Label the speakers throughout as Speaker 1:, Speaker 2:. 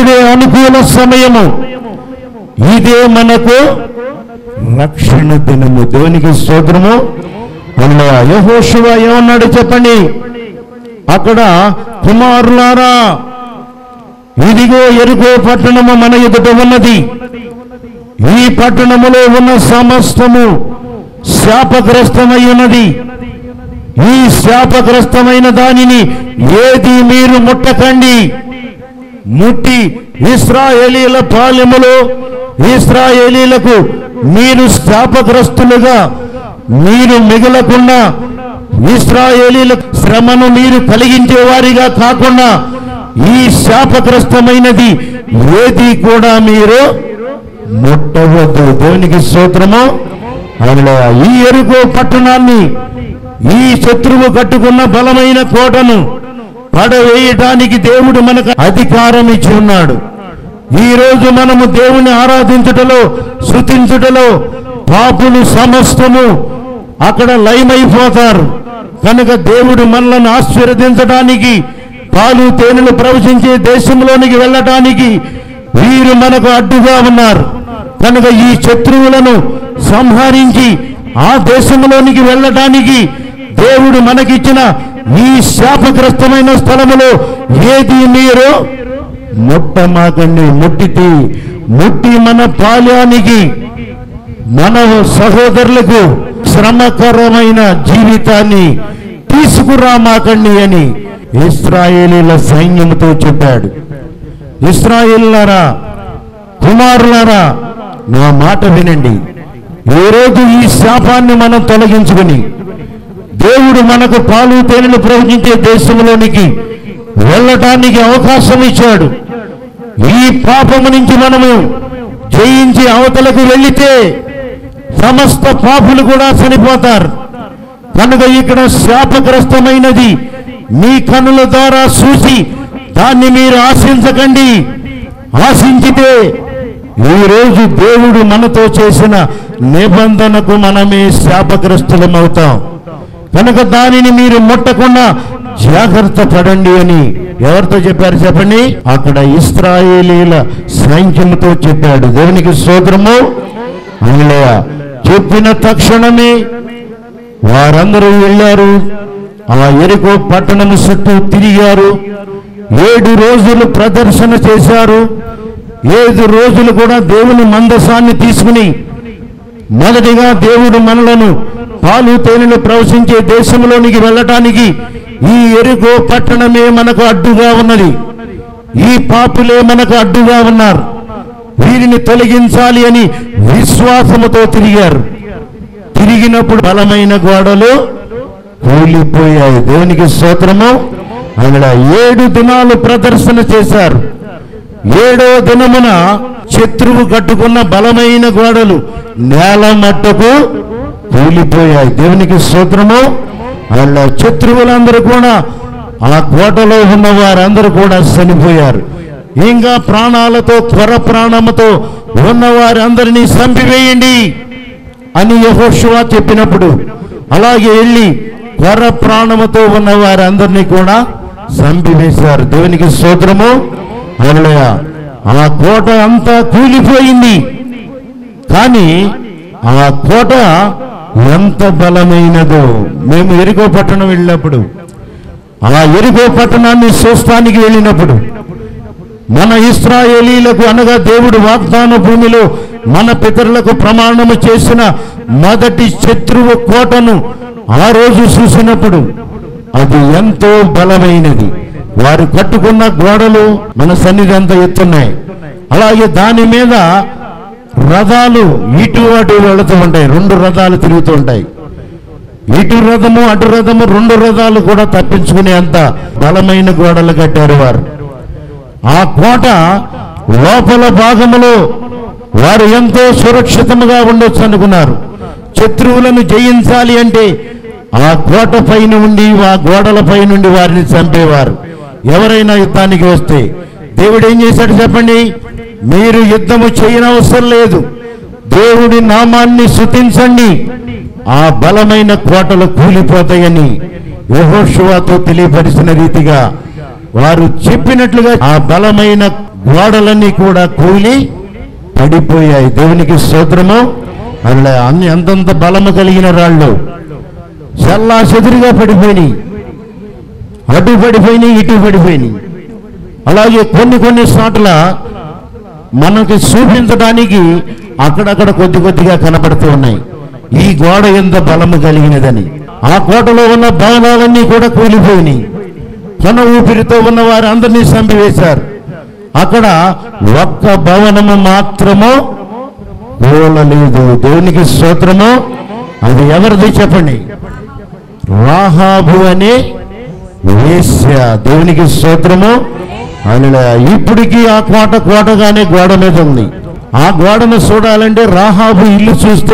Speaker 1: ఇదే అనుకూల సమయము ఇదే మనకు రక్షణ దినము దేవునికి స్తోత్రము అలా యహోశివ ఏమన్నాడు చెప్పండి అక్కడ కుమారులారా ఇదిగో ఎరుకో పట్టణము మన ఎదుట ఉన్నది ఈ పట్టణములో ఉన్న సమస్తము శాపగ్రస్తమై ఉన్నది ఈ శాపగ్రస్తమైన దానిని ఏది మీరు ముట్టకండి ముట్టి ఇస్రాయేలీల పాలెములో ఇస్రాయేలీలకు మీరు శాపగ్రస్తులుగా మీరు మిగలకుండా ఇస్రాయేలీల శ్రమను మీరు కలిగించే వారిగా కాకుండా ఈ శాపగ్రస్తమైనది ఏది కూడా మీరు ముట్టవద్దు దేవునికి స్తోత్రము ఆయన ఈ ఎరుకో పట్టణాన్ని ఈ శత్రువు కట్టుకున్న బలమైన కోటను పడవేయటానికి దేవుడు మనకు అధికారం ఇచ్చి ఉన్నాడు ఈ రోజు మనము దేవుని ఆరాధించుటలో శృతించుటలో పాపులు సమస్తము అక్కడ లయమైపోతారు కనుక దేవుడు మనలను ఆశీర్వదించడానికి పాలు తేనెలు ప్రవశించే దేశంలోనికి వెళ్ళటానికి వీరు మనకు అడ్డుగా ఉన్నారు కనుక ఈ శత్రువులను సంహరించి ఆ దేశంలోనికి వెళ్ళటానికి దేవుడు మనకిచ్చిన ఈ శాపగ్రస్తమైన స్థలములో ఏది మీరు ముట్టమాకండి ముట్టితే ముట్టి మన పాల్యానికి మన సహోదరులకు శ్రమకరమైన జీవితాన్ని తీసుకురామాకండి అని ఇస్రాయేలీల సైన్యంతో చెప్పాడు ఇస్రాయేలులారా కుమారులారా నా మాట వినండి ఈ రోజు ఈ శాపాన్ని మనం తొలగించుకుని దేవుడు మనకు పాలు తేనెలు ప్రవహించే దేశంలోనికి వెళ్ళటానికి అవకాశం ఇచ్చాడు ఈ పాపము నుంచి మనము జయించి అవతలకు వెళితే సమస్త పాపులు కూడా చనిపోతారు కనుక ఇక్కడ శాపగ్రస్తమైనది మీ కనుల ద్వారా చూసి దాన్ని మీరు ఆశించకండి ఆశించితే ఈ రోజు దేవుడు మనతో చేసిన నిబంధనకు మనమే శాపగ్రస్తులమవుతాం కనుక దానిని మీరు ముట్టకుండా జాగ్రత్త పడండి అని ఎవరితో చెప్పారు చెప్పండి అక్కడ ఇస్రాయేలీల సైన్యంతో చెప్పాడు దేవునికి సోదరము అలా చెప్పిన తక్షణమే వారందరూ వెళ్ళారు ఆ ఎరుకో పట్టణము చుట్టూ తిరిగారు ఏడు రోజులు ప్రదర్శన చేశారు ఏడు రోజులు కూడా దేవుని మందసాన్ని తీసుకుని మొదటిగా దేవుడు మనలను పాలు తేనెలు ప్రవశించే దేశంలోనికి వెళ్ళటానికి ఈ ఎరుగో పట్టణమే మనకు అడ్డుగా ఉన్నది ఈ పాపులే మనకు అడ్డుగా ఉన్నారు వీరిని తొలగించాలి అని విశ్వాసముతో తిరిగారు తిరిగినప్పుడు బలమైన గోడలు కూలిపోయాయి దేవునికి స్తోత్రము ఆయన ఏడు దినాలు ప్రదర్శన చేశారు ఏడో దినమున శత్రువు కట్టుకున్న బలమైన గోడలు నేల మట్టకు కూలిపోయాయి దేవునికి స్తోత్రము వాళ్ళ శత్రువులందరూ కూడా ఆ కోటలో ఉన్న వారందరూ కూడా చనిపోయారు ఇంకా ప్రాణాలతో త్వర ప్రాణముతో ఉన్న వారందరినీ చంపివేయండి అని యహోషువా చెప్పినప్పుడు అలాగే వెళ్ళి త్వర ప్రాణముతో ఉన్న వారందరినీ కూడా చంపివేశారు దేవునికి స్తోత్రము హల్లెలూయా. ఆ కోట అంతా కూలిపోయింది కానీ ఆ కోట ఎంత బలమైనదో మేము ఎరుకో పట్టణం వెళ్ళినప్పుడు ఆ ఎరుకో పట్టణాన్ని చూస్తానికి వెళ్ళినప్పుడు మన ఇస్రాయేలీలకు అనగా దేవుడు వాగ్దాన భూమిలో మన పితరులకు ప్రమాణము చేసిన మొదటి శత్రువు కోటను ఆ రోజు చూసినప్పుడు అది ఎంతో బలమైనది వారు కట్టుకున్న గోడలు మన సన్నిధి అంతా ఎత్తున్నాయి అలాగే దాని మీద రథాలు ఇటు అటు వెళుతూ ఉంటాయి రెండు రథాలు తిరుగుతూ ఉంటాయి ఇటు రథము అటు రథము రెండు రథాలు కూడా తప్పించుకునే అంత బలమైన గోడలు కట్టారు వారు ఆ కోట లోపల భాగములో వారు ఎంతో సురక్షితముగా ఉండొచ్చు అనుకున్నారు శత్రువులను జయించాలి అంటే ఆ కోట పైన ఉండి ఆ గోడల పై నుండి వారిని చంపేవారు ఎవరైనా యుద్ధానికి వస్తే దేవుడు ఏం చేశాడు చెప్పండి మీరు యుద్ధము చేయనవసరం లేదు దేవుడి నామాన్ని శుతించండి ఆ బలమైన కోటలు కూలిపోతాయని యెహోషువతో తెలియపరిచిన రీతిగా వారు చెప్పినట్లుగా ఆ బలమైన గోడలన్నీ కూడా కూలి పడిపోయాయి దేవునికి స్తోత్రము అలా అన్ని అంతంత బలము కలిగిన రాళ్ళు చల్లా చెదురుగా పడిపోయినాయి అటు పడిపోయినాయి ఇటు పడిపోయినాయి అలాగే కొన్ని కొన్ని చోట్ల మనకి చూపించడానికి అక్కడక్కడ కొద్ది కొద్దిగా కనపడుతూ ఉన్నాయి ఈ గోడ ఎంత బలము కలిగినదని ఆ కోటలో ఉన్న భవనాలన్నీ కూడా కూలిపోయినాయి కొన ఊపిరితో ఉన్న వారు అందరినీ చంపివేశారు అక్కడ ఒక్క భవనము మాత్రము కూలలేదు దేవునికి స్తోత్రము అది ఎవరిది చెప్పండి రాహాబు అనే వేశ్య దేవునికి స్తోత్రము అలా ఇప్పటికీ ఆ కోట కోటగానే గోడ మీద ఉంది ఆ గోడను చూడాలంటే రాహాబు ఇల్లు చూస్తే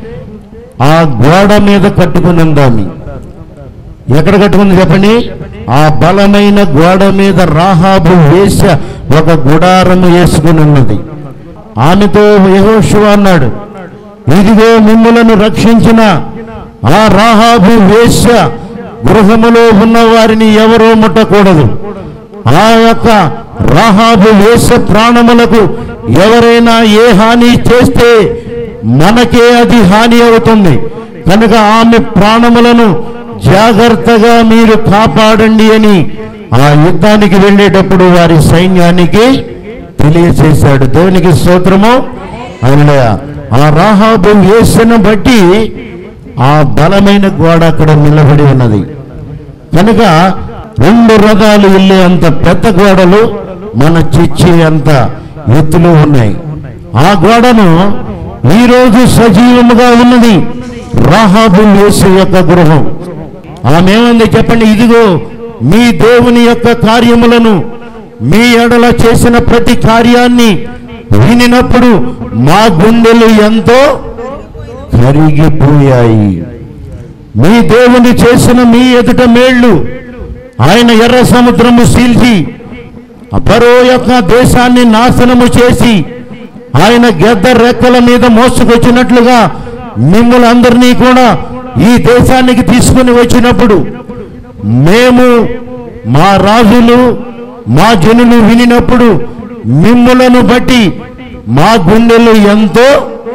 Speaker 1: ఆ గోడ మీద కట్టుకుని ఉందామి ఎక్కడ కట్టుకుంది చెప్పండి ఆ బలమైన గోడ మీద రాహాబు వేశ్య ఒక గుడారము వేసుకుని ఉన్నది ఆమెతో యెహోషువ అన్నాడు ఇదిగో మిమ్ములను రక్షించిన ఆ రాహాబు వేశ్య గృహములో ఉన్న వారిని ఎవరో ముట్టకూడదు ఆ యొక్క రాహాబు వేశ్య ప్రాణములకు ఎవరైనా ఏ హాని చేస్తే మనకే అది హాని అవుతుంది కనుక ఆమె ప్రాణములను జాగ్రత్తగా మీరు కాపాడండి అని ఆ యుద్ధానికి వెళ్ళేటప్పుడు వారి సైన్యానికి తెలియచేశాడు దేవునికి స్తోత్రము ఆయన ఆ రాహాబు వేసను బట్టి ఆ బలమైన గోడ అక్కడ నిలబడి ఉన్నది కనుక రెండు రథాలు వెళ్ళే అంత పెద్ద గోడలు మన చిచ్చి అంత ఎత్తులో ఉన్నాయి ఆ గోడను ఈరోజు సజీవముగా ఉన్నది రాహాబు వేసే యొక్క గృహం ఆమెమంది చెప్పండి ఇదిగో మీ దేవుని యొక్క కార్యములను మీ ఎడల చేసిన ప్రతి కార్యాన్ని వినినప్పుడు మా గుండెలు ఎంతో కరిగిపోయాయి మీ దేవుని చేసిన మీ ఎదుట మేళ్ళు ఆయన ఎర్ర సముద్రము సీల్చి అపరో యొక్క దేశాన్ని నాశనము చేసి ఆయన గెద్ద రెక్కల మీద మోసుకొచ్చినట్లుగా మిమ్మల్ని అందరినీ కూడా ఈ దేశానికి తీసుకుని వచ్చినప్పుడు మేము మా రాజులు మా జనులు వినినప్పుడు మిమ్ములను బట్టి మా గుండెలు ఎంతో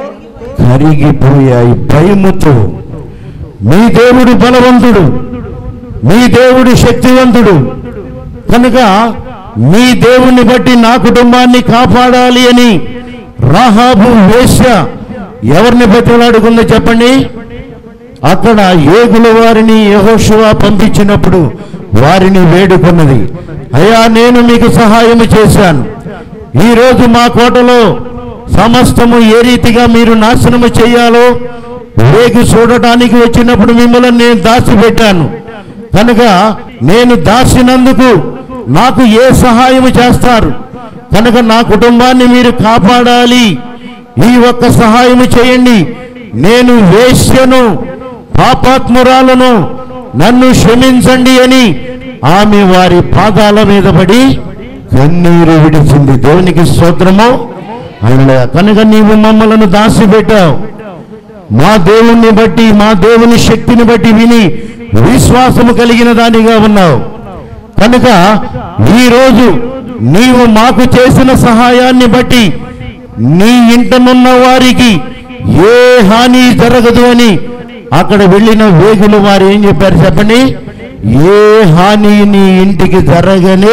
Speaker 1: కరిగిపోయాయి భయముతో మీ దేవుడు బలవంతుడు మీ దేవుడు శక్తివంతుడు కనుక మీ దేవుణ్ణి బట్టి నా కుటుంబాన్ని కాపాడాలి అని రాహాబు వేశ్య ఎవరిని బతిలాడుకుందో చెప్పండి అక్కడ ఏగుల వారిని యహోషువ పంపించినప్పుడు వారిని వేడుకున్నది అయ్యా నేను మీకు సహాయం చేశాను ఈరోజు మా కోటలో సమస్తము ఏ రీతిగా మీరు నాశనము చేయాలో వేగు చూడటానికి వచ్చినప్పుడు మిమ్మల్ని నేను దాచిపెట్టాను కనుక నేను దాచినందుకు నాకు ఏ సహాయం చేస్తారు కనుక నా కుటుంబాన్ని మీరు కాపాడాలి ఈ ఒక్క సహాయం చేయండి నేను వేశ్యను పాపాత్మురాలను నన్ను క్షమించండి అని ఆమె వారి పాదాల మీద పడి కన్నీరు విడిచింది దేవునికి స్తోత్రము ఆయన కనుక నీవు మమ్మలను దాచిపెట్టావు మా దేవుణ్ణి బట్టి మా దేవుని శక్తిని బట్టి విని విశ్వాసము కలిగిన దానిగా ఉన్నావు కనుక ఈరోజు నీవు మాకు చేసిన సహాయాన్ని బట్టి నీ ఇంటనున్న వారికి ఏ హాని జరగదు అని అక్కడ వెళ్ళిన వేగులు వారు ఏం చెప్పారు చెప్పండి ఏ హాని నీ ఇంటికి జరగనే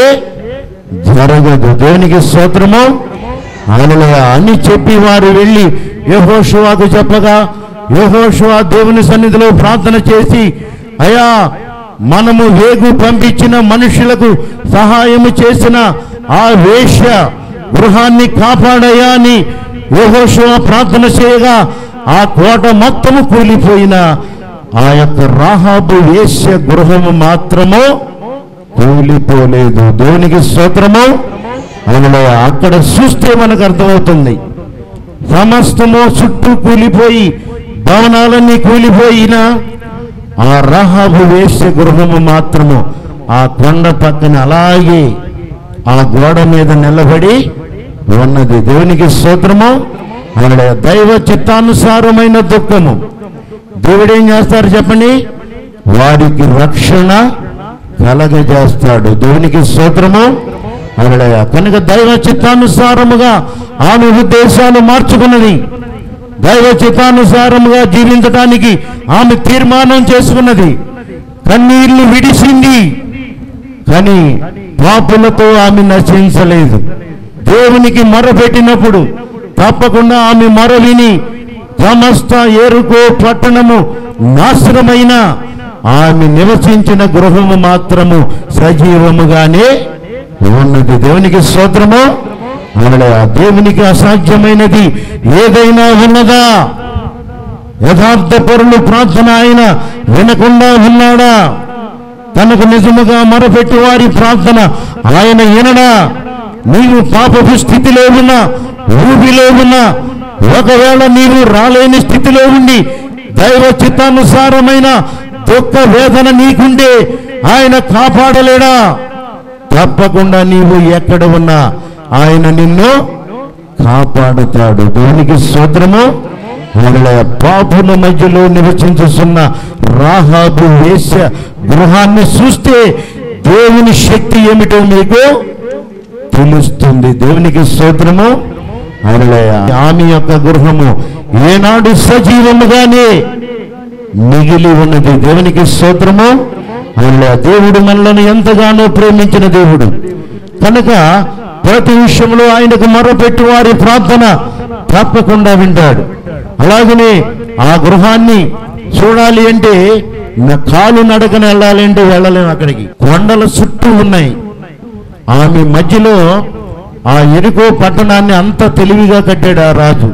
Speaker 1: జరగదు దేవునికి స్తోత్రము హల్లెలూయా అని చెప్పి వారు వెళ్ళి యెహోషువకు చెప్పగా యెహోషువ దేవుని సన్నిధిలో ప్రార్థన చేసి అయా మనము వేగు పంపించిన మనుషులకు సహాయము చేసిన ఆ వేశ్య గృహాన్ని కాపాడయా అని యెహోషువ ప్రార్థన చేయగా ఆ కోట మొత్తము కూలిపోయిన ఆ యొక్క రాహాబు వేశ్య గృహము మాత్రము కూలిపోలేదు దేవునికి స్తోత్రము అందులో అక్కడ చూస్తే మనకు అర్థమవుతుంది సమస్తము చుట్టూ కూలిపోయి భవనాలన్నీ కూలిపోయినా ఆ రహాబు వేసే గృహము మాత్రము ఆ కొండ పక్కన అలాగే ఆ గోడ మీద నిలబడి ఉన్నది దేవునికి స్తోత్రము ఆయన దైవ చిత్తానుసారమైన దుఃఖము దేవుడు ఏం చేస్తారు చెప్పండి వారికి రక్షణ కలగజేస్తాడు దేవునికి స్తోత్రము హల్లెలూయా. కనుక దైవ చిత్తానుసారముగా ఆమె ఉద్దేశాలు మార్చుకున్నది దైవ చిత్తానుసారముగా జీవించడానికి ఆమె తీర్మానం చేసుకున్నది కన్నీళ్లు విడిసింది కానీ పాపులతో ఆమె నశించలేదు దేవునికి మొరపెట్టినప్పుడు తప్పకుండా ఆమె మొర విని సమస్త ఏరుకో పట్టణము నాశనమైన ఆమె నివసించిన గృహము మాత్రము సజీవముగానే ఉన్నది దేవునికి స్తోత్రము హల్లెలూయా. దేవునికి అసాధ్యమైనది ఏదైనా ఉన్నదా యథార్థ పరులు ప్రార్థన ఆయన వినకుండా ఉన్నాడా తనకు నిజముగా మొరపెట్టి వారి ప్రార్థన ఆయన వినడా నీవు పాపపు స్థితిలో ఉన్నా ఊబిలో ఉన్నా ఒకవేళ నీవు రాలేని స్థితిలో ఉండి దైవ చిత్తానుసారమైన దుఃఖ వేదన నీకుంటే ఆయన కాపాడలేడా తప్పకుండా నీవు ఎక్కడ ఉన్నా ఆయన నిన్ను కాపాడుతాడు దేవునికి స్తోత్రము హల్లెలూయా. పాపుల మధ్యలో నివసించుతున్న రాహాబు వేశ్య గృహాన్ని చూస్తే దేవుని శక్తి ఏమిటో మీకు తెలుస్తుంది దేవునికి స్తోత్రము హల్లెలూయా. ఆమె యొక్క గృహము ఏనాడు సజీవముగానే మిగిలి ఉన్నది దేవునికి స్తోత్రము హల్లెలూయా. దేవుడు మనలను ఎంతగానో ప్రేమించిన దేవుడు కనుక ప్రతి విషయంలో ఆయనకు మొరపెట్టి వారి ప్రార్థన తప్పకుండా వింటాడు అలాగనే ఆ గృహాన్ని చూడాలి అంటే నా కాలు నడకన వెళ్ళాలి అంటే వెళ్ళలేము అక్కడికి కొండల చుట్టూ ఉన్నాయి ఆమె మధ్యలో ఆ ఎరుకో పట్టణాన్ని అంత తెలివిగా కట్టాడు ఆ రాజు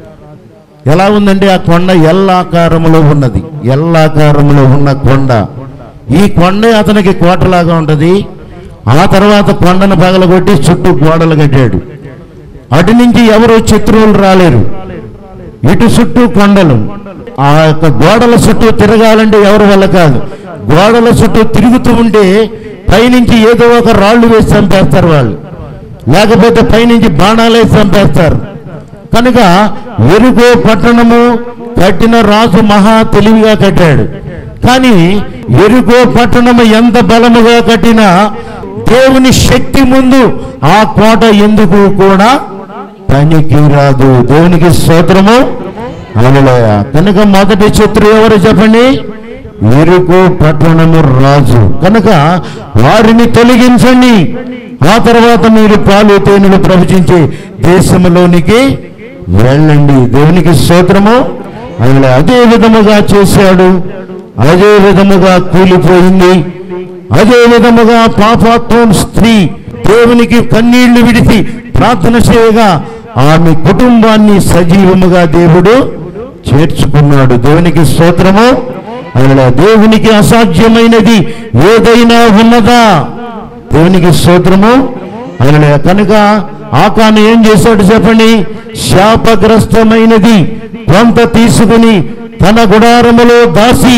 Speaker 1: ఎలా ఉందంటే ఆ కొండ ఎల్లాకారములో ఉన్నది ఎల్లాకారములో ఉన్న కొండ ఈ కొండే అతనికి కోటలాగా ఉంటది ఆ తర్వాత కొండను పగలగొట్టి చుట్టూ గోడలు కట్టాడు అటు నుంచి ఎవరు శత్రువులు రాలేరు ఇటు చుట్టూ కొండలు ఆ యొక్క గోడల చుట్టూ తిరగాలంటే ఎవరి వల్ల కాదు గోడల చుట్టూ తిరుగుతూ ఉంటే పైనుంచి ఏదో ఒక రాళ్ళు వేసి చంపేస్తారు వాళ్ళు లేకపోతే పైనుంచి బాణాలు వేసి చంపేస్తారు కనుక ఎరుగో పట్టణము కట్టిన రాజు మహా తెలివిగా కట్టాడు కానీ ఎరుగో పట్టణము ఎంత బలముగా కట్టినా దేవుని శక్తి ముందు ఆ కోట ఎందుకు కూడా పనికి రాదు దేవునికి స్తోత్రము హల్లెలూయా కనుక మొదటి శత్రువు ఎవరు చెప్పండి ఎరుకో పట్టణము రాజు కనుక వారిని తొలగించండి ఆ తర్వాత మీరు పాలు తేనెలు ప్రవచించే దేశంలోనికి వెళ్ళండి దేవునికి స్తోత్రము ఆయన అదే విధముగా చేశాడు అదే విధముగా కూలిపోయింది అదే విధముగా పాపాత్వం స్త్రీ దేవునికి కన్నీళ్లు విడిచి ప్రార్థన చేయగా ఆమె కుటుంబాన్ని సజీవముగా దేవుడు చేర్చుకున్నాడు దేవునికి స్తోత్రము ఆయన దేవునికి అసాధ్యమైనది ఏదైనా ఉన్నదా దేవునికి స్తోత్రము ఆయన కనుక ఆకాను ఏం చేశాడు చెప్పండి శాపగ్రస్తమైనది కొంత తీసుకుని తన గుడారములో దాసి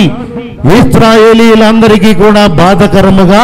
Speaker 1: ఇస్రాయేలీలందరికీ కూడా బాధకరముగా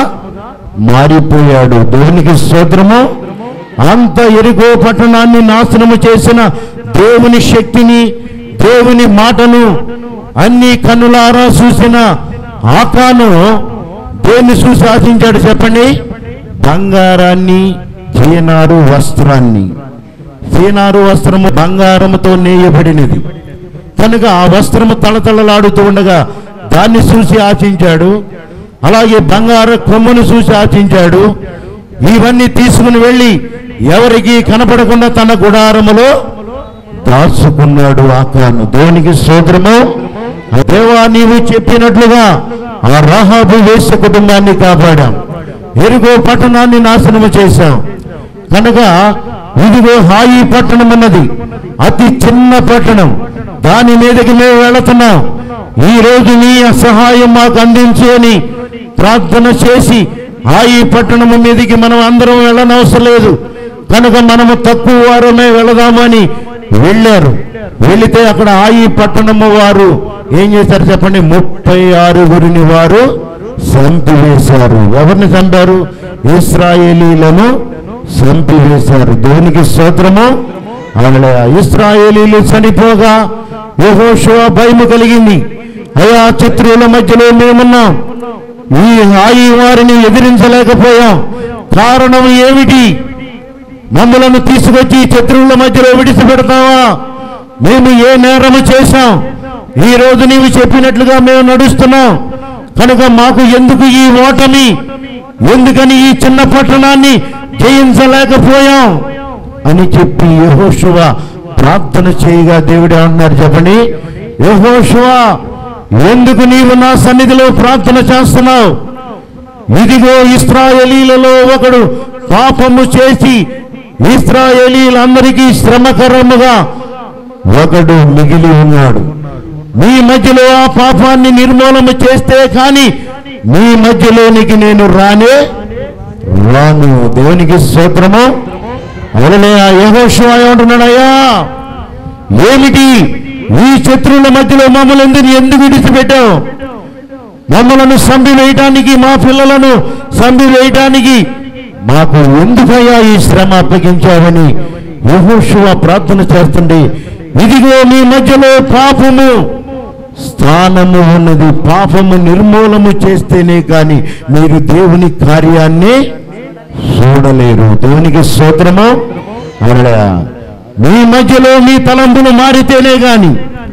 Speaker 1: మారిపోయాడు దేవునికి స్తోత్రము అంత ఎరుగో పట్టణాన్ని నాశనము చేసిన దేవుని శక్తిని దేవుని మాటను అన్ని కన్నులారా చూసిన ఆకాను దేన్ని చూసి ఆశించాడు చెప్పండి బంగారాన్ని చీనారు వస్త్రాన్ని చీనారు వస్త్రము బంగారముతో నేయబడినది కనుక ఆ వస్త్రము తళతళలాడుతూ ఉండగా దాన్ని చూసి ఆశించాడు అలాగే బంగారు కొమ్మును చూసి ఆశించాడు ఇవన్నీ తీసుకుని వెళ్ళి ఎవరికి కనపడకుండా తన గుడారములో దాచుకున్నాడు ఆకాను దేవునికి సోదరము దేవా నీవు చెప్పినట్లుగా ఆ రాహాబు వేస కుటుంబాన్ని కాపాడాం ఎరుగో పట్టణాన్ని నాశనము చేశాం కనుక ఇదిగో హాయి పట్టణం అన్నది అతి చిన్న పట్టణం దాని మీదకి మేము వెళుతున్నాం ఈ రోజు నీ సహాయం మాకు అందించు అని ప్రార్థన చేసి హాయి పట్టణము మీదకి మనం అందరం వెళ్ళనవసరం లేదు కనుక మనము తక్కువ వారమే వెళదామని వెళ్ళారు వెళితే అక్కడ ఆయి పట్టణము వారు ఏం చేశారు చెప్పండి ముప్పై ఆరుగురిని వారు చంపివేశారు ఎవరిని చంపారు ఇస్రాయేలీలను చంపివేశారు దేవునికి స్తోత్రము ఆమె ఇస్రాయేలీలు చనిపోగా యెహోషువ భయము కలిగింది అయా శత్రువుల మధ్యలో మేమున్నాం ఈ ఆయి వారిని ఎదిరించలేకపోయాం కారణం ఏమిటి మమ్మలను తీసుకొచ్చి శత్రువుల మధ్యలో విడిచిపెడతావా మేము ఏ నేరము చేశాం ఈ రోజు నీవు చెప్పినట్లుగా మేము నడుస్తున్నాం కనుక మాకు ఎందుకు ఈ ఓటమి ఎందుకని ఈ చిన్న పట్టణాన్ని జయించలేకపోయాం అని చెప్పి యహోశువ ప్రార్థన చేయగా దేవుడే అన్నారు చెప్పండి యహోశువ ఎందుకు నీవు నా సన్నిధిలో ప్రార్థన చేస్తున్నావు ఇదిగో ఇస్రాయేలీలలో ఒకడు పాపము చేసి ఇస్రాయేలీలందరికీ శ్రమకరముగా ఒకడు మిగిలి ఉన్నాడు మీ మధ్యలో ఆ పాపాన్ని నిర్మూలన చేస్తే కాని మీ మధ్యలోనికి నేను రానే రాను దేవునికి స్తోత్రము అవుననే ఆ యహోశివ ఏమంటున్నాడయ్యా ఏమిటి ఈ శత్రువుల మధ్యలో మమ్మల్ని ఎందుకు ఎందుకు విడిచిపెట్టావు మమ్మలను సంబి వేయటానికి మా పిల్లలను సంబి వేయటానికి మాకు ఎందుకయ్యా ఈ శ్రమ అప్పగించావని యహోశువ ప్రార్థన చేస్తుండే ఇదిగో మీ మధ్యలో పాపము స్థానము ఉన్నది పాపము నిర్మూలము చేస్తేనే కానీ మీరు దేవుని కార్యాన్ని చూడలేరు దేవునికి స్తోత్రము అవునడా మీ మధ్యలో మీ తలంపులు మారితేనే గాని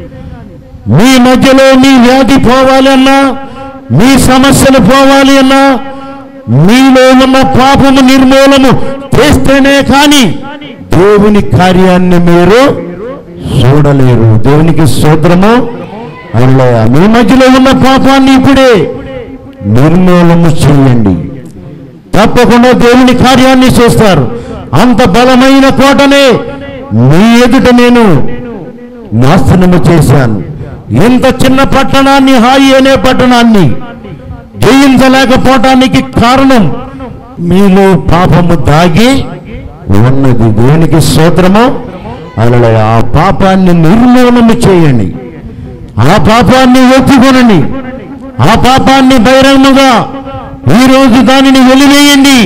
Speaker 1: మీ మధ్యలో మీ వ్యాధి పోవాలి అన్నా మీ సమస్యలు పోవాలి అన్నా మీలో ఉన్న పాపము నిర్మూలము చేస్తేనే కానీ దేవుని కార్యాన్ని మీరు చూడలేరు దేవునికి స్తోత్రము అల్లయ్య మీ మధ్యలో ఉన్న పాపాన్ని ఇప్పుడే నిర్మూలము చేయండి తప్పకుండా దేవుని కార్యాన్ని చేస్తారు అంత బలమైన కోటనే మీ ఎదుట నేను నాశనము చేశాను ఇంత చిన్న పట్టణాన్ని హాయి అనే పట్టణాన్ని జయించలేకపోవటానికి కారణం మీలో పాపము దాగి ఉన్నది దేవునికి స్తోత్రము అలా ఆ పాపాన్ని నిర్మూలన చేయండి ఆ పాపాన్ని ఒప్పుకొనండి ఆ పాపాన్ని బహిరంగంగా ఈరోజు దానిని వెలివేయండి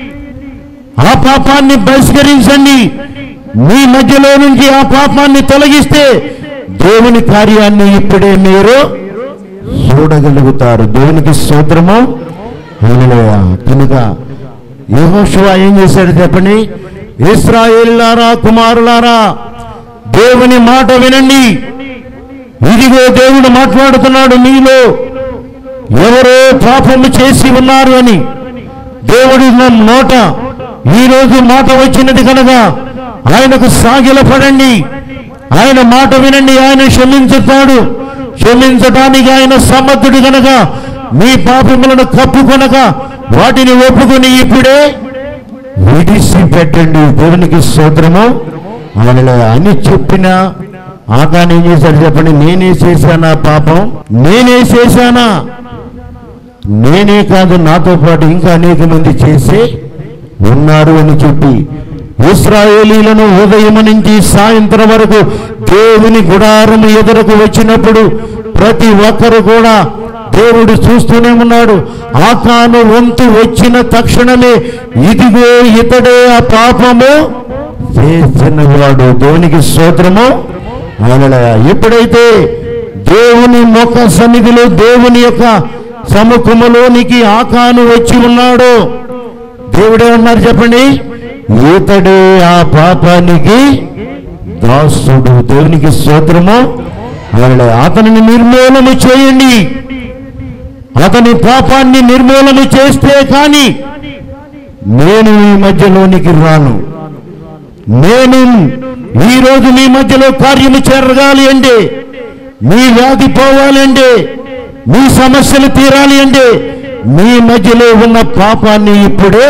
Speaker 1: ఆ పాపాన్ని బహిష్కరించండి మీ మధ్యలో నుంచి ఆ పాపాన్ని తొలగిస్తే దేవుని కార్యాన్ని ఇప్పుడే మీరు చూడగలుగుతారు దేవునికి స్తోత్రము హల్లెలూయా కనుక యెహోషువ ఏం చేశాడు చెప్పండి ఇస్రాయేలులారా కుమారులారా దేవుని మాట వినండి ఇదిగో దేవుడు మాట్లాడుతున్నాడు మీలో ఎవరో పాపము చేసి ఉన్నారు అని దేవుడి నోట ఈ రోజు మాట వచ్చినది కనుక ఆయనకు సాగిలపడండి ఆయన మాట వినండి ఆయన క్షమించుతాడు క్షమించడానికి ఆయన సమర్థుడు కనుక మీ పాపములను కప్పుకొనక వాటిని ఒప్పుకొని ఇప్పుడే విడిసి పెట్టండి దేవునికి స్తోత్రము వాళ్ళ అని చెప్పిన ఆకాని ఏం చేశాడు చెప్పండి నేనే చేశానా పాపం నేనే చేశానా నేనే కాదు నాతో పాటు ఇంకా అనేక మంది చేసి ఉన్నారు అని చెప్పి ఇస్రాయేలీలను ఉదయం నుంచి సాయంత్రం వరకు దేవుని గుడారము ఎదురకు వచ్చినప్పుడు ప్రతి ఒక్కరు కూడా దేవుడు చూస్తూనే ఉన్నాడు ఆకాను వంతు వచ్చిన తక్షణమే ఇదిగో ఇతడే ఆ పాపము చేసినవాడు దేవునికి స్తోత్రము హల్లెలూయా. ఎప్పుడైతే దేవుని ముఖ సన్నిధిలో దేవుని యొక్క సముఖములోనికి ఆకాను వచ్చి ఉన్నాడో దేవుడే ఉన్నారు చెప్పండి ఇతడే ఆ పాపానికి దాసుడు దేవునికి స్తోత్రము హల్లెలూయా. అతనిని నిర్మూలము చేయండి అతని పాపాన్ని నిర్మూలన చేస్తే కానీ నేను ఈ మధ్యలోనికి రాను నేను ఈ రోజు మీ మధ్యలో కార్యము జరగాలి అంటే మీ వ్యాధి పోవాలి అంటే మీ సమస్యలు తీరాలి అంటే మీ మధ్యలో ఉన్న పాపాన్ని ఇప్పుడే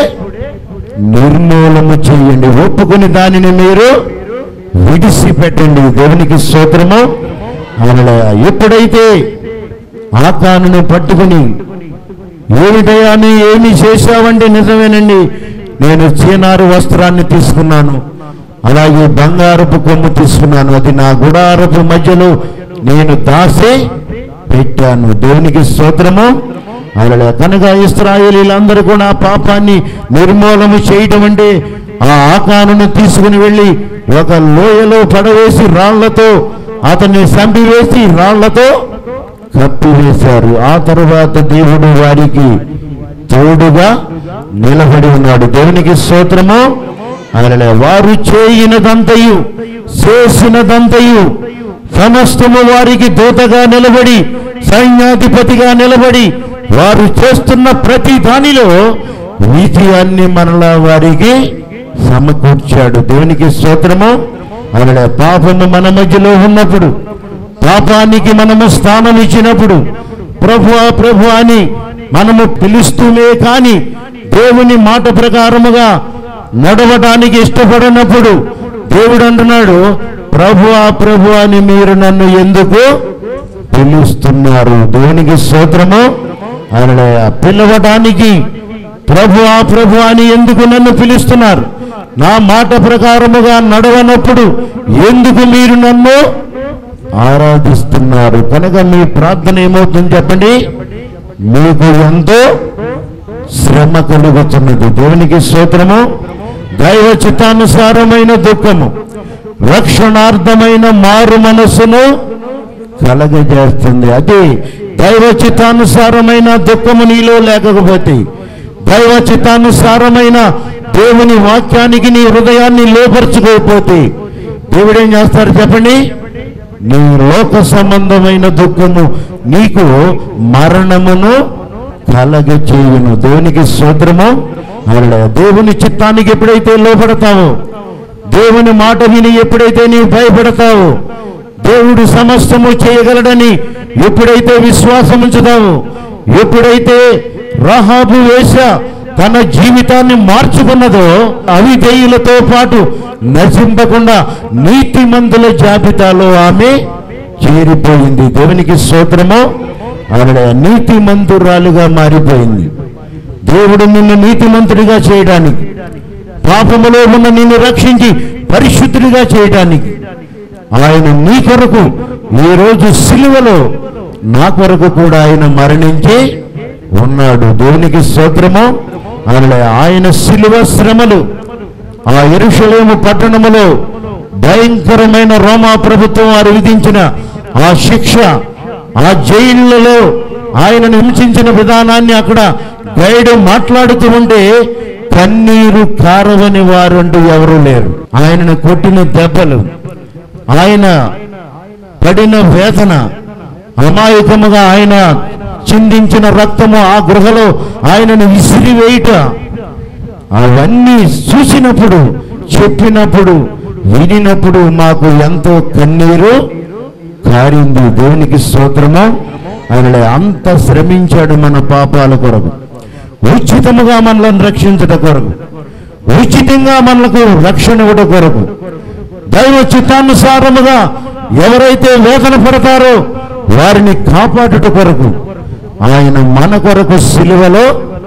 Speaker 1: నిర్మూలన చేయండి ఒప్పుకొని దానిని మీరు విడిసిపెట్టండి దేవునికి స్తోత్రము అలా ఎప్పుడైతే ఆకాను పట్టుకుని ఏమిటయ్యా నీ ఏమి చేశావంటే నిజమేనండి నేను చీనారు వస్త్రాన్ని తీసుకున్నాను అలాగే బంగారపు కొమ్ము తీసుకున్నాను అది నా గుడారపు మధ్యలో నేను దాసి పెట్టాను దేవునికి స్తోత్రము అలా కనుక ఇస్రాయేలీలందరూ కూడా ఆ పాపాన్ని నిర్మూలన చేయటం అంటే ఆ ఆకానును తీసుకుని వెళ్ళి ఒక లోయలో పడవేసి రాళ్లతో అతన్ని చంపివేసి రాళ్లతో కప్పివేశారు ఆ తరువాత దేవుడు వారికి తోడుగా నిలబడి ఉన్నాడు దేవునికి స్తోత్రము ఆయన వారు చేయినదంతయు చేసినదంతయు సమస్తము వారికి దూతగా నిలబడి సైన్యాధిపతిగా నిలబడి వారు చేస్తున్న ప్రతి దానిలో విజయాన్ని మనలా వారికి సమకూర్చాడు దేవునికి స్తోత్రము ఆయన పాపము మన మధ్యలో ఉన్నప్పుడు పాపానికి మనము స్థానం ఇచ్చినప్పుడు ప్రభు ప్రభు అని మనము పిలుస్తూనే కానీ దేవుని మాట ప్రకారముగా నడవటానికి ఇష్టపడినప్పుడు దేవుడు అంటున్నాడు ప్రభు ప్రభు అని మీరు నన్ను ఎందుకు పిలుస్తున్నారు దేవునికి స్తోత్రము ఆయన పిలవటానికి ప్రభు ప్రభు అని ఎందుకు నన్ను పిలుస్తున్నారు నా మాట ప్రకారముగా నడవనప్పుడు ఎందుకు మీరు నన్ను ఆరాధిస్తున్నారు కనుక మీ ప్రార్థన ఏమవుతుంది చెప్పండి మీకు ఎంతో శ్రమ కలుగుతున్నది దేవునికి స్తోత్రము దైవ చిత్తానుసారమైన దుఃఖము రక్షణార్థమైన మారు మనస్సును కలగజేస్తుంది అది దైవ చిత్తానుసారమైన దుఃఖము నీలో లేకపోతే దైవ చిత్తానుసారమైన దేవుని వాక్యానికి నీ హృదయాన్ని లోపరుచుకోకపోతే దేవుడు ఏం చేస్తారు చెప్పండి నీ లోక సంబంధమైన దుఃఖము నీకు మరణమును కలగ చేయును దేవునికి స్తోత్రము అలా దేవుని చిత్తానికి ఎప్పుడైతే లోపడతావో దేవుని మాట విని ఎప్పుడైతే నీవు భయపడతావో దేవుడు సమస్తము చేయగలడని ఎప్పుడైతే విశ్వాసం ఉంచుతావో ఎప్పుడైతే రహాబు వేష తన జీవితాన్ని మార్చుకున్నదో అవిధేయులతో పాటు నశింపకుండా నీతిమంతుల జాబితాలో ఆమె చేరిపోయింది దేవునికి స్తోత్రము ఆవిడ నీతిమంతురాలుగా మారిపోయింది దేవుడు నిన్ను నీతిమంతుడిగా చేయడానికి పాపములో ఉన్న నిన్ను రక్షించి పరిశుద్ధుడిగా చేయడానికి ఆయన నీ కొరకు ఈ రోజు సిలువలో నా కొరకు కూడా ఆయన మరణించి ఉన్నాడు దేవునికి స్తోత్రము ఆయన ఆయన సిలువ శ్రమలు ఆ ఎరుషలేము పట్టణములో భయంకరమైన రోమా ప్రభుత్వం వారు విధించిన ఆ శిక్ష ఆ జైళ్ళలో ఆయనను హింసించిన విధానాన్ని అక్కడ గైడ్ మాట్లాడుతూ ఉంటే కన్నీరు కారవని వారంటూ ఎవరూ లేరు ఆయనను కొట్టిన దెబ్బలు ఆయన పడిన వేదన అమాయకముగా ఆయన చిందించిన రక్తము ఆ గృహలో ఆయనను విసిరివేయుట అవన్నీ చూసినప్పుడు చెప్పినప్పుడు వినినప్పుడు మాకు ఎంతో కన్నీరు కారింది దేవునికి స్తోత్రము ఆయన అంత శ్రమించాడు మన పాపాల కొరకు ఉచితముగా మనల్ని రక్షించట కొరకు ఉచితంగా మనకు రక్షణ ఇవ్వట కొరకు దైవ చిత్తానుసారముగా ఎవరైతే వేదన పడతారో వారిని కాపాడుట కొరకు ఆయన మన కొరకు సిలువలో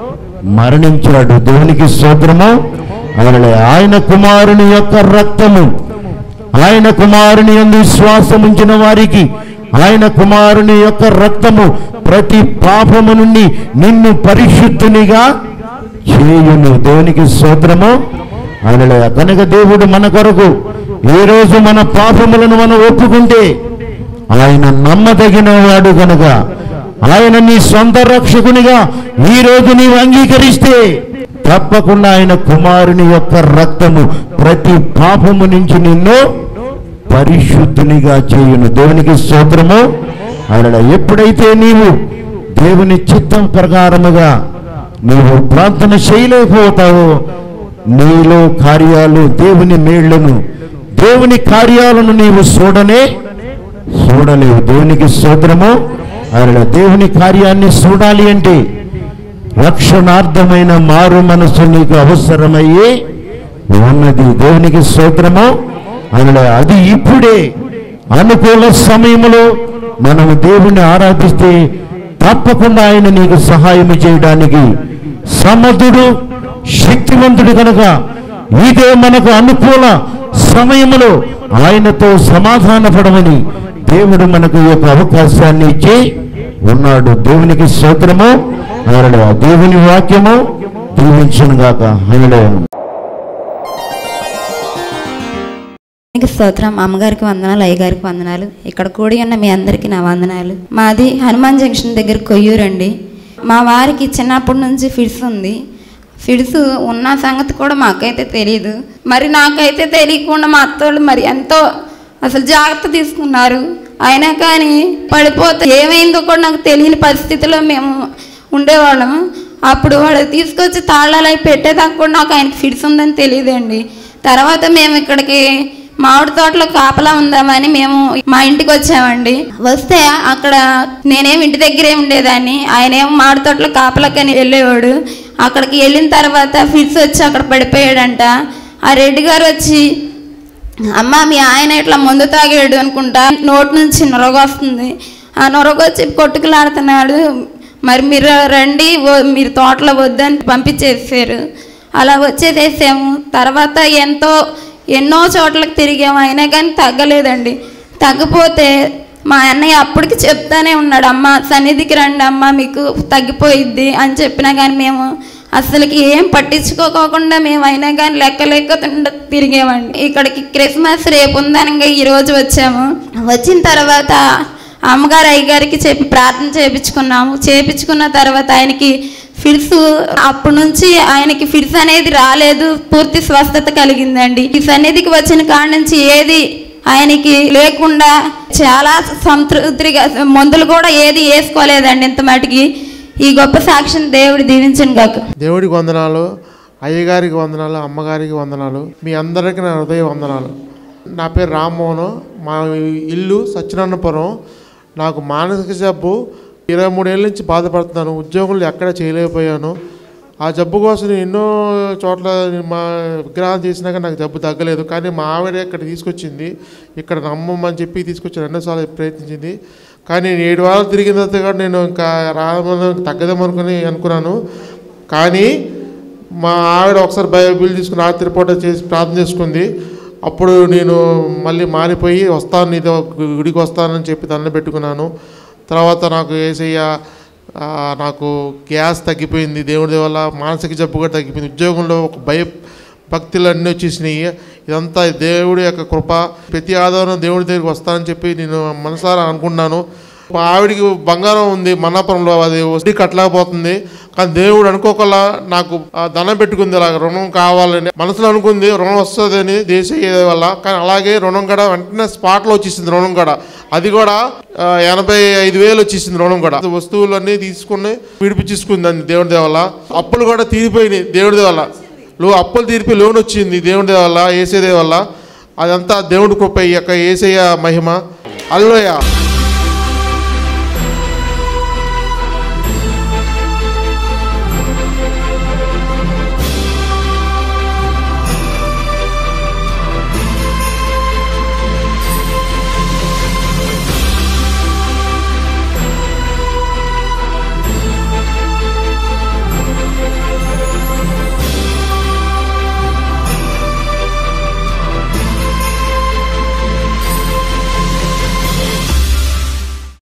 Speaker 1: మరణించాడు దేవునికి స్తోత్రము ఆయన ఆయన కుమారుని యొక్క రక్తము ఆయన కుమారుని యందు విశ్వాసం ఉంచిన వారికి ఆయన కుమారుని యొక్క రక్తము ప్రతి పాపము నుండి నిన్ను పరిశుద్ధునిగా చేయును దేవునికి స్తోత్రము ఆయన కనుక దేవుడు మన కొరకు ఈ రోజు మన పాపములను మనం ఒప్పుకుంటే ఆయన నమ్మదగిన వాడు కనుక ఆయన నీ సొంత రక్షకునిగా ఈ రోజు నీవు అంగీకరిస్తే తప్పకుండా ఆయన కుమారుని యొక్క రక్తము ప్రతి పాపము నుంచి నిన్ను పరిశుద్ధునిగా చేయును దేవునికి స్తోత్రము ఆయన ఎప్పుడైతే నీవు దేవుని చిత్తం ప్రకారముగా నీవు ప్రార్థన చేయలేకపోతావో నీలో కార్యాలు దేవుని మేళ్లను దేవుని కార్యాలను నీవు చూడనే చూడలేవు దేవునికి స్తోత్రము ఆయన దేవుని కార్యాన్ని చూడాలి అంటే రక్షణార్థమైన మారు మనసు నీకు అవసరమయ్యే ఉన్నది దేవునికి స్తోత్రము ఆయన అది ఇప్పుడే అనుకూల సమయంలో మనము దేవుణ్ణి ఆరాధిస్తే తప్పకుండా ఆయన నీకు సహాయం చేయడానికి సమర్థుడు శక్తివంతుడు కనుక ఇదే మనకు అనుకూల సమయములో ఆయనతో సమాధానపడమని దేవుడు మనకు ఈ యొక్క అవకాశాన్ని ఇచ్చి ఉన్నాడు దేవునికి స్తోత్రము ఆయన దేవుని వాక్యము దీవించును గాక ఆయన
Speaker 2: మీకు స్తోత్రం అమ్మగారికి వందనాలు అయ్యగారికి వందనాలు ఇక్కడ కూడి ఉన్న మీ అందరికీ నా వందనాలు మాది హనుమాన్ జంక్షన్ దగ్గర కొయ్యూరండి మా వారికి చిన్నప్పటి నుంచి ఫిట్స్ ఉంది ఫిడ్స్ ఉన్న సంగతి కూడా మాకైతే తెలియదు మరి నాకైతే తెలియకుండా మా అత్తోళ్ళు మరి ఎంతో అసలు జాగ్రత్త తీసుకున్నారు అయినా కానీ పడిపోతే ఏమైందో కూడా నాకు తెలియని పరిస్థితిలో మేము ఉండేవాళ్ళం అప్పుడు వాడు తీసుకొచ్చి తాళాలు అవి పెట్టేదాకా కూడా నాకు ఆయనకి ఫిడ్స్ ఉందని తెలియదండి తర్వాత మేము ఇక్కడికి మామిడి తోటలో కాపలా ఉందామని మేము మా ఇంటికి వచ్చామండి వస్తే అక్కడ నేనేం ఇంటి దగ్గరే ఉండేదాన్ని ఆయన ఏమో మామిడి తోటలో కాపలాకని వెళ్ళేవాడు అక్కడికి వెళ్ళిన తర్వాత ఫిట్స్ వచ్చి అక్కడ పడిపోయాడంట ఆ రెడ్డి గారు వచ్చి అమ్మ మీ ఆయన ఇట్లా మందు తాగాడు అనుకుంటా నోటి నుంచి నొరగ వస్తుంది ఆ నొరగ వచ్చి కొట్టుకులాడుతున్నాడు మరి మీరు రండి ఓ- మీరు తోటలో వద్దని పంపించేసారు అలా వచ్చేసేసాము తర్వాత ఎంతో ఎన్నో చోట్లకు తిరిగాము అయినా కానీ తగ్గలేదండి తగ్గిపోతే మా అన్నయ్య అప్పటికి చెప్తానే ఉన్నాడు అమ్మ సన్నిధికి రండి అమ్మ మీకు తగ్గిపోయిద్ది అని చెప్పినా కానీ మేము అసలుకి ఏం పట్టించుకోకుండా మేము అయినా కానీ లెక్క లెక్క తిండ- తిరిగామండి ఇక్కడికి క్రిస్మస్ రేపు ఉందనగా ఈరోజు వచ్చాము వచ్చిన తర్వాత అమ్మగారు అయ్యగారికి చెప్పి ప్రార్థన చేయించుకున్నాము చేయించుకున్న తర్వాత ఆయనకి ఫిడ్స్ అప్పటి నుంచి ఆయనకి ఫిడ్స్ అనేది రాలేదు పూర్తి స్వస్థత కలిగిందండి ఈ సన్నిధికి వచ్చిన కాడ నుంచి ఏది ఆయనకి లేకుండా చాలా సంతృప్తిగా మందులు కూడా ఏది వేసుకోలేదండి ఇంత మటుకి ఈ గొప్ప సాక్షిని దేవుడు దీవించను కాక
Speaker 3: దేవుడికి వందనాలు అయ్యగారికి వందనాలు అమ్మగారికి వందనాలు మీ అందరికీ నా హృదయ వందనాలు నా పేరు రామ్మోహన్ మా ఇల్లు సత్యనారాయణపురం నాకు మానసిక జబ్బు ఇరవై మూడేళ్ళ నుంచి బాధపడుతున్నాను ఉద్యోగులు ఎక్కడ చేయలేకపోయాను ఆ జబ్బు కోసం నేను ఎన్నో చోట్ల మా విగ్రహాలు చేసినాక నాకు జబ్బు తగ్గలేదు కానీ మా ఆవిడ ఇక్కడ తీసుకొచ్చింది ఇక్కడ నమ్మమని చెప్పి తీసుకొచ్చి రెండోసార్లు ప్రయత్నించింది కానీ నేను ఏడు వారాలు తిరిగిన తర్వాత కూడా నేను ఇంకా రామని తగ్గదేమనుకుని అనుకున్నాను కానీ మా ఆవిడ ఒకసారి బైబిల్ తీసుకుని రాత్రి పూట చేసి ప్రార్థన చేసుకుంది అప్పుడు నేను మళ్ళీ మారిపోయి వస్తాను నీతో గుడికి వస్తానని చెప్పి దండం పెట్టుకున్నాను తర్వాత నాకు ఏసయ్య ఆ, నాకు గ్యాస్ తగ్గిపోయింది దేవుడి వల్ల మానసిక జబ్బు కూడా తగ్గిపోయింది ఉద్యోగంలో ఒక భయ భక్తులు అన్నీ వచ్చేసినాయి ఇదంతా దేవుడి యొక్క కృప ప్రతి ఆదివారం దేవుడి దగ్గరికి వస్తానని చెప్పి నేను మనసారా అనుకున్నాను మా ఆవిడికి బంగారం ఉంది మన్నాపురంలో అది వడ్డీ కట్టలేకపోతుంది కానీ దేవుడు అనుకోకలా నాకు ఆ దండం పెట్టుకుంది అలా రుణం కావాలని మనసులో అనుకుంది రుణం వస్తుందని దేశీయ వల్ల కానీ అలాగే రుణం కూడా వెంటనే స్పాట్లో వచ్చేసింది రుణం కూడా అది కూడా ఆ, ఎనభై ఐదు వేలు వచ్చేసింది రుణం కూడా వస్తువులన్నీ తీసుకుని విడిపించేసుకుంది అండి దేవుడి దేవల్ల అప్పులు కూడా తీరిపోయినాయి దేవుడి దేవల్ల లో అప్పులు తీర్పి లోన్ వచ్చింది దేవుడి దేవల్ల ఏసే దేవల్ల అదంతా దేవుడి కృప ఈ యొక్క ఏసయ్య మహిమ అల్లోయ